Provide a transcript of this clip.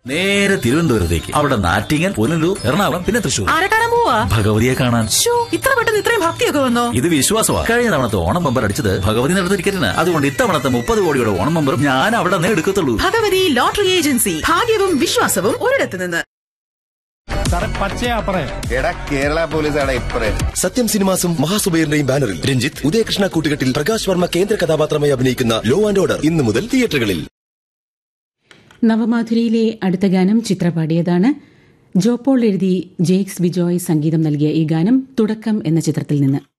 നേരെ തിരുവനന്തപുരത്തേക്ക് അവിടെ നാറ്റിങ്ങൽ പുനലൂർ എറണാകുളം പിന്നെ തൃശ്ശൂർ ആരെ കാണാൻ പോവാ ഭഗവതിയെ കാണാൻ ശ്ശോ, ഇത്ര പെട്ടെന്ന് ഇത്രയും ഭക്തിയൊക്കെ വന്നോ ഇത് വിശ്വാസമാണ് കഴിഞ്ഞ തവണത്തെ ഓണം ബമ്പർ അടിച്ചത് ഭഗവതി നടന്ന ടിക്കറ്റിന് അതുകൊണ്ട് ഇത്തവണത്തെ മുപ്പത് കോടിയുടെ ഓണം ബമ്പറും ഞാൻ അവിടെ നിന്ന് എടുക്കത്തുള്ളൂ ഭഗവതി ലോട്ടറി ഏജൻസി ഭാഗ്യവും വിശ്വാസവും ഒരിടത്ത് നിന്ന് സാറേ പച്ചയാ പറയാം എടാ കേരള പോലീസാണ് ഇപ്പറേ സത്യം സിനിമാസും മഹാസുബൈറിന്റെയും ബാനറിൽ രഞ്ജിത്ത് ഉദയകൃഷ്ണ കൂട്ടുകെട്ടിൽ പ്രകാശ് വർമ്മ കേന്ദ്ര കഥാപാത്രമായി അഭിനയിക്കുന്ന ലോ ആൻഡ് ഓർഡർ ഇന്നു മുതൽ തിയേറ്ററുകളിൽ നവമാധുരിയിലെ അടുത്ത ഗാനം ചിത്ര പാടിയതാണ് ജോപ്പോൾ എഴുതി ജെയ്ക്സ് ബിജോയ് സംഗീതം നൽകിയ ഈ ഗാനം തുടക്കം എന്ന ചിത്രത്തിൽ നിന്ന്